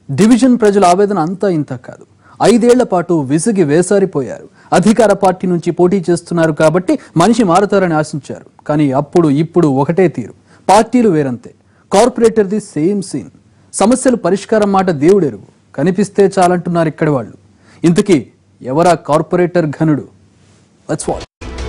Division ప్రజల ఆవేదన అంతా ఇంత కాదు ఐదేళ్ల పాటు విసిగి వేసారిపోయారు అధికార పార్టీ నుంచి పోటీ చేస్తున్నారు కాబట్టి మనిషి మారుతారని ఆశించారు కానీ అప్పుడు ఇప్పుడు ఒకటే తీరు పార్టీలు వేరంతే కార్పొరేటర్ది సేమ్ సీన్ సమస్యలు పరిష్కారం మాట దేవుడెరుగు కనిపిస్తే చాలంటున్నారు ఇక్కడి వాళ్ళు ఇంతకీ ఎవరా కార్పొరేటర్ ఘనుడు లెట్స్ వాచ్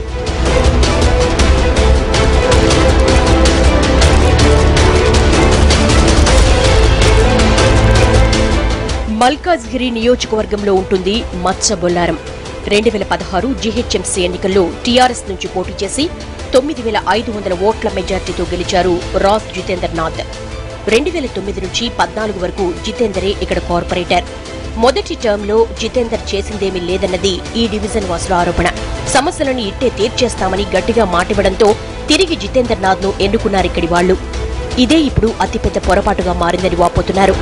మల్కాజ్గిరి నియోజకవర్గంలో ఉంటుంది మత్స బొల్లారం రెండు వేల పదహారు జీహెచ్ఎంసీ ఎన్నికల్లో టీఆర్ఎస్ నుంచి పోటీ చేసి తొమ్మిది వేల ఐదు వందల ఓట్ల మెజార్టీతో గెలిచారు రాస్ జితేందర్ నాథ్ రెండు వేల తొమ్మిది నుంచి పద్నాలుగు వరకు జితేందరే ఇక్కడ కార్పొరేటర్ మొదటి టర్మ్లో జితేందర్ చేసిందేమీ లేదన్నది ఈ డివిజన్ వాసుల ఆరోపణ సమస్యలను ఇట్టే తీర్చేస్తామని గట్టిగా మాటివ్వడంతో తిరిగి జితేందర్ నాథ్ ను ఎన్నుకున్నారిక్కడి వాళ్లు ఇదే ఇప్పుడు అతిపెద్ద పొరపాటుగా మారిందని వాపోతున్నారు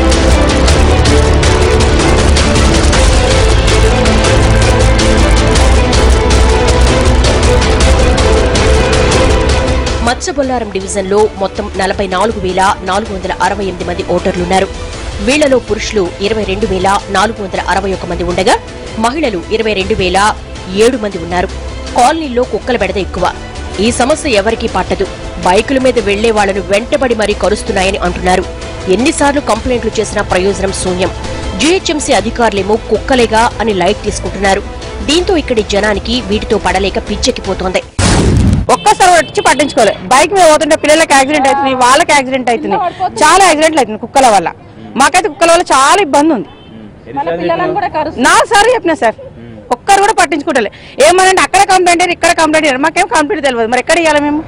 మత్స్యబొల్లారం డివిజన్లో మొత్తం నలభై నాలుగు వేల నాలుగు వందల అరవై ఎనిమిది మంది ఓటర్లున్నారు వీళ్లలో పురుషులు ఇరవై రెండు వేల నాలుగు వందల అరవై ఒక మంది ఉండగా మహిళలు ఇరవై రెండు వేల ఏడు మంది ఉన్నారు కాలనీల్లో కుక్కల బెడద ఎక్కువ ఈ సమస్య ఎవరికీ పట్టదు బైకుల మీద వెళ్లే వాళ్లను వెంటబడి మరీ కరుస్తున్నాయని అంటున్నారు ఎన్నిసార్లు కంప్లైంట్లు చేసినా ప్రయోజనం శూన్యం జీహెచ్ఎంసీ అధికారులేమో కుక్కలేగా అని లైట్ తీసుకుంటున్నారు దీంతో ఇక్కడి జనానికి వీటితో పడలేక పిచ్చెక్కిపోతోంది ఒక్కసారి వచ్చి పట్టించుకోలేదు బైక్ మీద పోతుంటే పిల్లలకి యాక్సిడెంట్ అవుతుంది వాళ్ళకి యాక్సిడెంట్ అవుతుంది చాలా యాక్సిడెంట్లు అవుతుంది కుక్కల వల్ల మాకైతే కుక్కల వల్ల చాలా ఇబ్బంది ఉంది నా సార్ చెప్పిన సార్ ఒక్కరు కూడా పట్టించుకుంటలే ఏమనంటే అక్కడ కంప్లైంట్ అయ్యారు ఇక్కడ కంప్లైంట్ అయ్యారు మాకేం కంప్లైంట్ తెలియదు మరి ఎక్కడ ఇవ్వాలి మేము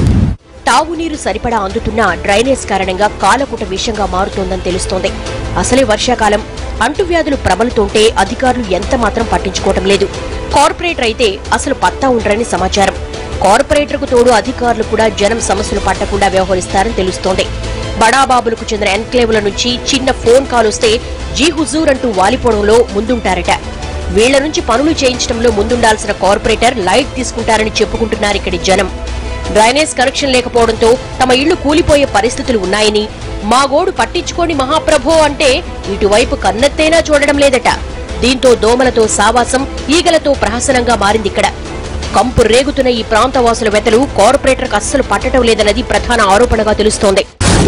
తాగునీరు సరిపడా అందుతున్న డ్రైనేజ్ కారణంగా కాలకుట విషంగా మారుతోందని తెలుస్తోంది అసలే వర్షాకాలం అంటువ్యాధులు ప్రబలుతుంటే అధికారులు ఎంత మాత్రం పట్టించుకోవటం లేదు కార్పొరేటర్ అయితే అసలు పత్తా ఉండరని సమాచారం కార్పొరేటర్కు తోడు అధికారులు కూడా జనం సమస్యలు పట్టకుండా వ్యవహరిస్తారని తెలుస్తోంది బడాబాబులకు చెందిన ఎన్క్లేవుల నుంచి చిన్న ఫోన్ కాల్ వస్తే జీ హుజూర్ అంటూ వాలిపోవడంలో ముందుంటారట వీళ్ల నుంచి పనులు చేయించడంలో ముందుండాల్సిన కార్పొరేటర్ లైట్ తీసుకుంటారని చెప్పుకుంటున్నారు ఇక్కడి జనం డ్రైనేజ్ కనెక్షన్ లేకపోవడంతో తమ ఇళ్లు కూలిపోయే పరిస్థితులు ఉన్నాయని మా గోడు పట్టించుకోని మహాప్రభో అంటే ఇటువైపు కన్నెత్తైనా చూడడం లేదట దీంతో దోమలతో సావాసం ఈగలతో ప్రహసనంగా మారిందిక్కడ కంపు రేగుతున్న ఈ ప్రాంతవాసుల వెతలు కార్పొరేటర్కు అస్సలు పట్టడం లేదన్నది ప్రధాన ఆరోపణగా తెలుస్తోంది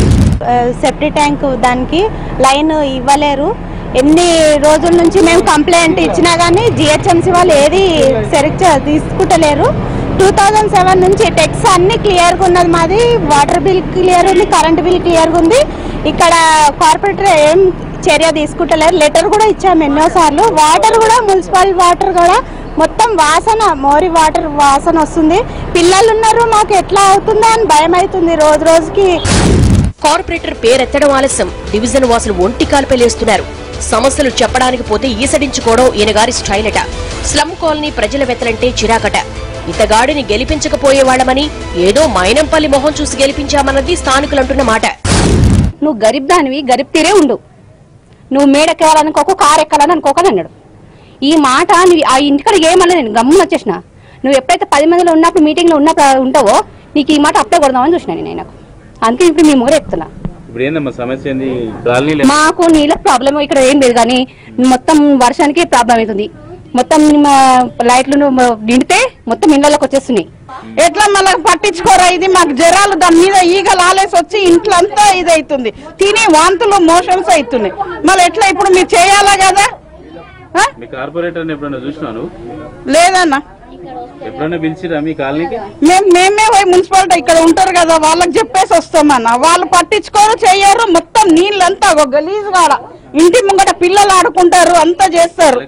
సెప్టీ ట్యాంక్ దానికి లైన్ ఇవ్వలేరు ఎన్ని రోజుల నుంచి మేము కంప్లైంట్ ఇచ్చినా కానీ జిహెచ్ఎంసీ వాళ్ళు ఏది సరిగ్గా తీసుకుంటలేరు టూ థౌజండ్ సెవెన్ నుంచి టెక్స్ అన్ని క్లియర్గా ఉన్నది మాది వాటర్ బిల్ క్లియర్ ఉంది కరెంట్ బిల్ క్లియర్గా ఉంది ఇక్కడ కార్పొరేటర్ ఏం చర్య తీసుకుంటలేరు లెటర్ కూడా ఇచ్చాము ఎన్నోసార్లు వాటర్ కూడా మున్సిపల్ వాటర్ కూడా మొత్తం వాసన మోరి వాటర్ వాసన వస్తుంది పిల్లలు ఉన్నారు మాకు ఎట్లా అవుతుందో అని భయం అవుతుంది రోజు రోజుకి కార్పొరేటర్ పేరెత్తడం ఆలస్యం డివిజన్ వాసులు ఒంటి కాలుపై లేస్తున్నారు సమస్యలు చెప్పడానికి పోతే ఈసడించుకోవడం ఈయనగారి స్టైల్ అట స్లమ్ కాలనీ ప్రజల వెతలంటే చిరాకట ఇతగాడిని గెలిపించకపోయేవాళ్లమని ఏదో మైనంపల్లి మొహం చూసి గెలిపించామన్నది స్థానికులంటున్న మాట నువ్వు గరీబ్ దానివి గరీబ్ తీరే ఉండు నువ్వు మేడ ఎక్కాలనుకోకు కారు ఎక్కాలని అనుకోకని అన్నాడు ఈ మాట నువ్వు ఆ ఇంటికాడ ఏమన్నా నేను గమ్మున వచ్చేసిన నువ్వు ఎప్పుడైతే పది మందిలో ఉన్నప్పుడు మీటింగ్ లో ఉన్నప్పుడు ఉంటావో నీకు ఈ మాట అప్పుడే కొడదామని చూసిన నేను ఆయనకు అందుకే ఇప్పుడు మీ ముగ్గురు చెప్తున్నా ఇప్పుడు ఏందమ్మా సమస్య ఏంది కాలనీలో మాకు నీళ్ళ ప్రాబ్లం ఇక్కడ ఏం లేదు కానీ మొత్తం వర్షానికి ప్రాబ్లం అవుతుంది మొత్తం మా లైట్లు నిండితే మొత్తం ఇళ్ళలోకి వచ్చేస్తున్నాయి ఎట్లా మళ్ళీ పట్టించుకోరా ఇది మాకు జ్వరాలు దాని మీద ఈగలు ఆలేసి వచ్చి ఇంట్లో అంతా ఇది అవుతుంది తిని వాంతులు మోషన్స్ అవుతున్నాయి మళ్ళీ ఎట్లా ఇప్పుడు మీరు చేయాలా కదా ఆ? మీ కార్పొరేటర్ ఎప్పుడైనా చూసినాను లేదన్నా ఎప్పుడైనా పిలిచిరా మీ కాలనీకి మేము మేమే పోయి మున్సిపాలిటీ ఇక్కడ ఉంటారు కదా వాళ్ళకి చెప్పేసి వస్తామన్న వాళ్ళు పట్టించుకోరు చెయ్యరు మొత్తం నీళ్ళంతా ఒక గలీజ్ కాడ ఇంటి ముంగట పిల్లలు ఆడుకుంటారు అంతా చేస్తారు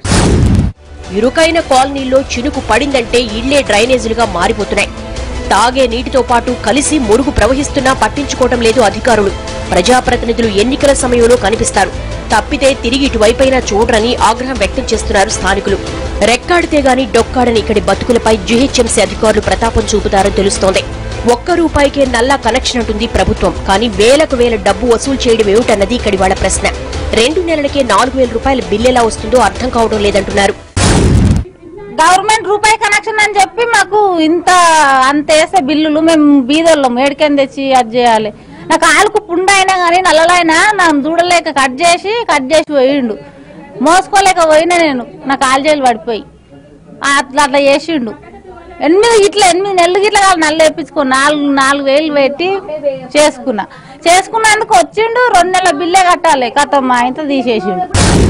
ఇరుకైన కాలనీల్లో చినుకు పడిందంటే ఇళ్లే డ్రైనేజీలుగా మారిపోతున్నాయి తాగే నీటితో పాటు కలిసి మురుగు ప్రవహిస్తున్నా పట్టించుకోవడం లేదు అధికారులు ప్రజాప్రతినిధులు ఎన్నికల సమయంలో కనిపిస్తారు తప్పితే తిరిగి ఇటువైపైనా చూడరని ఆగ్రహం వ్యక్తం చేస్తున్నారు స్థానికులు రెక్కాడితే గాని డొక్కాడని ఇక్కడి బతుకులపై జీహెచ్ఎంసీ అధికారులు ప్రతాపం చూపుతారని తెలుస్తోంది ఒక్క రూపాయికే నల్లా కనెక్షన్ అంటుంది ప్రభుత్వం కానీ వేలకు వేల డబ్బు వసూలు చేయడం ఏమిటన్నది ఇక్కడి వాళ్ళ ప్రశ్న రెండు నెలలకే నాలుగు వేల రూపాయల బిల్లు ఎలా వస్తుందో అర్థం కావడం లేదంటున్నారు గవర్నమెంట్ రూపాయి కనెక్షన్ అని చెప్పి మాకు ఇంత అంత వేసే బిల్లులు మేము బీదోళ్ళం ఏడికని తెచ్చి అది చేయాలి నా కాలుకు పుండు అయినా కానీ నల్లలైనా నన్ను దూడలేక కట్ చేసి కట్ చేసి పోయిండు మోసుకోలేక పోయినా నేను నా కాలు చేలు పడిపోయి ఆ అట్లా అట్లా చేసిండు ఎనిమిది గిట్ల ఎనిమిది నెలలు గిట్ల కాదు నల్ల వేపించుకో నాలుగు నాలుగు వేలు పెట్టి చేసుకున్నా చేసుకున్నందుకు వచ్చిండు రెండు నెలల బిల్లే కట్టాలి కథ మా ఇంత తీసేసిండు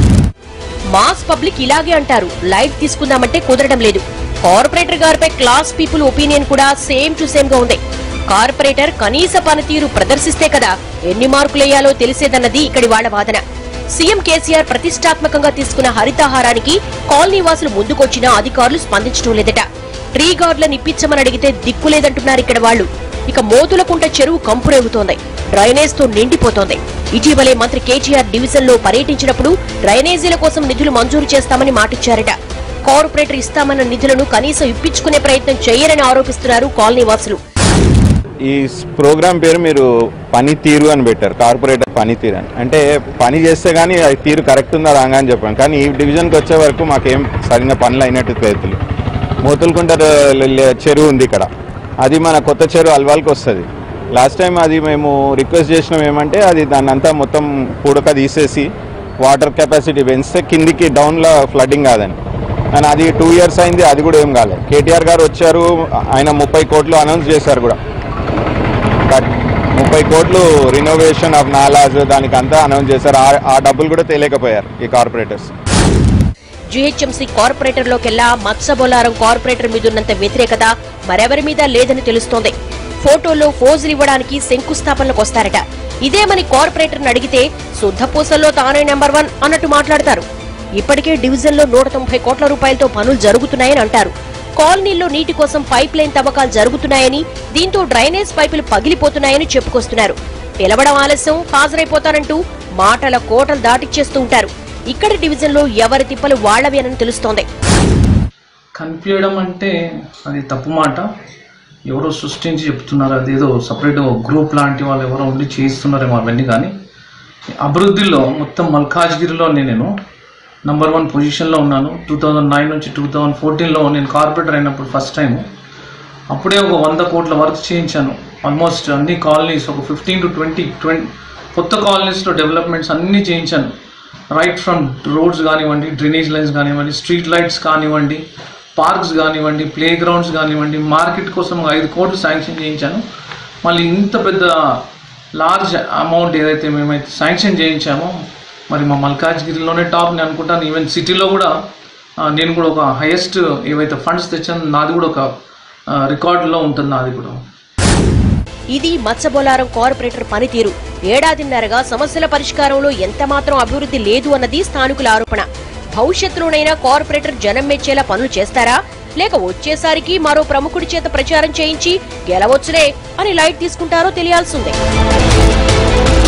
మాస్ పబ్లిక్ ఇలాగే అంటారు లైట్ తీసుకుందామంటే కుదరడం లేదు కార్పొరేటర్ గారిపై క్లాస్ పీపుల్ ఒపీనియన్ కూడా సేమ్ టు సేమ్ గా ఉంది కార్పొరేటర్ కనీస పనితీరు ప్రదర్శిస్తే కదా ఎన్ని మార్కులేయాలో తెలిసేదన్నది ఇక్కడి వాళ్ల వాదన సీఎం కేసీఆర్ ప్రతిష్టాత్మకంగా తీసుకున్న హరితాహారానికి కాలనీ వాసులు ముందుకొచ్చినా అధికారులు స్పందించడం లేదట ట్రీ గార్డులను ఇప్పించమని అడిగితే దిక్కులేదంటున్నారు ఇక్కడ వాళ్ళు ఇక మోతులకుంట చెరువు కంపురేగుతోంది డ్రైనేజ్ తో నిండిపోతోంది ఇటీవలే మంత్రి కేటీఆర్ డివిజన్ లో పర్యటించినప్పుడు డ్రైనేజీల కోసం నిధులు మంజూరు చేస్తామని మాటిచ్చారట కార్పొరేటర్ ఇస్తామన్న నిధులను కనీసం ఇప్పించుకునే ప్రయత్నం చేయరని ఆరోపిస్తున్నారు కాలనీ వాసులు ఈ ప్రోగ్రామ్ పేరు మీరు పనితీరు అని పెట్టారు కార్పొరేటర్ పనితీరు అని అంటే పని చేస్తే కానీ అది తీరు కరెక్ట్ ఉందా రాగా అని చెప్పాను కానీ ఈ డివిజన్కి వచ్చే వరకు మాకేం సరైన పనులు అయినట్టు చేతులు మోతులకుంట చెరువు ఉంది ఇక్కడ అది మన కొత్త చెరువు అల్వాల్కి వస్తుంది లాస్ట్ టైం అది మేము రిక్వెస్ట్ చేసినాం ఏమంటే అది దాన్ని అంతా మొత్తం పూడక తీసేసి వాటర్ కెపాసిటీ పెంచితే కిందికి డౌన్లో ఫ్లడ్డింగ్ కాదని అండ్ అది టూ ఇయర్స్ అయింది అది కూడా ఏం కాలేదు కేటీఆర్ గారు వచ్చారు ఆయన ముప్పై కోట్లు అనౌన్స్ చేశారు కూడా బట్ ముప్పై కోట్లు రినోవేషన్ ఆఫ్ నాలాజ్ దానికి అంతా అనౌన్స్ చేశారు ఆ- ఆ డబ్బులు కూడా తెలియకపోయారు ఈ కార్పొరేటర్స్ జీహెచ్ఎంసీ కార్పొరేటర్లోకెల్లా మత్స్యబొలారం కార్పొరేటర్ మీదున్నంత వ్యతిరేకత మరెవరి మీద లేదని తెలుస్తోంది ఫోటోల్లో ఫోజులు ఇవ్వడానికి శంకుస్థాపనలకు వస్తారట ఇదేమని కార్పొరేటర్ని అడిగితే శుద్ధపూసల్లో తానే నెంబర్ వన్ అన్నట్టు మాట్లాడతారు ఇప్పటికే డివిజన్లో నూట తొంభై కోట్ల రూపాయలతో పనులు జరుగుతున్నాయని అంటారు కాలనీల్లో నీటి కోసం పైప్ లైన్ తవ్వకాలు జరుగుతున్నాయని దీంతో డ్రైనేజ్ పైపులు పగిలిపోతున్నాయని చెప్పుకొస్తున్నారు పిలవడం ఆలస్యం హాజరైపోతానంటూ మాటల కోటలు దాటిచ్చేస్తూ ఉంటారు ఇక్కడి డివిజన్లో ఎవరి తిప్పలు వాళ్లవేనని తెలుస్తోంది కనిపించడం అంటే అది తప్పు మాట ఎవరో సృష్టించి చెప్తున్నారు అదేదో సపరేట్ గ్రూప్ లాంటి వాళ్ళు ఎవరో ఉండి చేయిస్తున్నారేమో అవన్నీ కానీ అభివృద్ధిలో మొత్తం మల్కాజ్గిరిలో నేను నంబర్ వన్ పొజిషన్లో ఉన్నాను టూ థౌజండ్ నైన్ నుంచి టూ థౌజండ్ ఫోర్టీన్లో నేను కార్పొరేటర్ అయినప్పుడు ఫస్ట్ టైం అప్పుడే ఒక వంద కోట్ల వర్క్ చేయించాను ఆల్మోస్ట్ అన్ని కాలనీస్ ఒక ఫిఫ్టీన్ టు ట్వంటీ ట్వంటీ కొత్త కాలనీస్లో డెవలప్మెంట్స్ అన్నీ చేయించాను రైట్ ఫ్రమ్ రోడ్స్ కానివ్వండి డ్రైనేజ్ లైన్స్ కానివ్వండి స్ట్రీట్ లైట్స్ కానివ్వండి పార్క్స్ కానివ్వండి ప్లే గ్రౌండ్స్ కానివ్వండి మార్కెట్ కోసం ఒక ఐదు కోట్లు శాంక్షన్ చేయించాను మళ్ళీ ఇంత పెద్ద లార్జ్ అమౌంట్ ఏదైతే మేమైతే శాంక్షన్ చేయించామో మరి మా మల్కాజ్గిరిలోనే టాప్ నేను అనుకుంటాను ఈవెన్ సిటీలో కూడా ఆ, నేను కూడా ఒక హైయెస్ట్ ఏవైతే ఫండ్స్ తెచ్చాను నాది కూడా ఒక రికార్డులో ఉంటుంది నాది కూడా ఇది మత్స్యబొలారం కార్పొరేటర్ పనితీరు ఏడాదిన్నరగా సమస్యల పరిష్కారంలో ఎంతమాత్రం అభివృద్ధి లేదు అన్నది స్థానికుల ఆరోపణ భవిష్యత్తులోనైనా కార్పొరేటర్ జనం మెచ్చేలా పనులు చేస్తారా లేక వచ్చేసరికి మరో ప్రముఖుడి చేత ప్రచారం చేయించి గెలవచ్చులే అని లైట్ తీసుకుంటారో తెలియాల్సిందే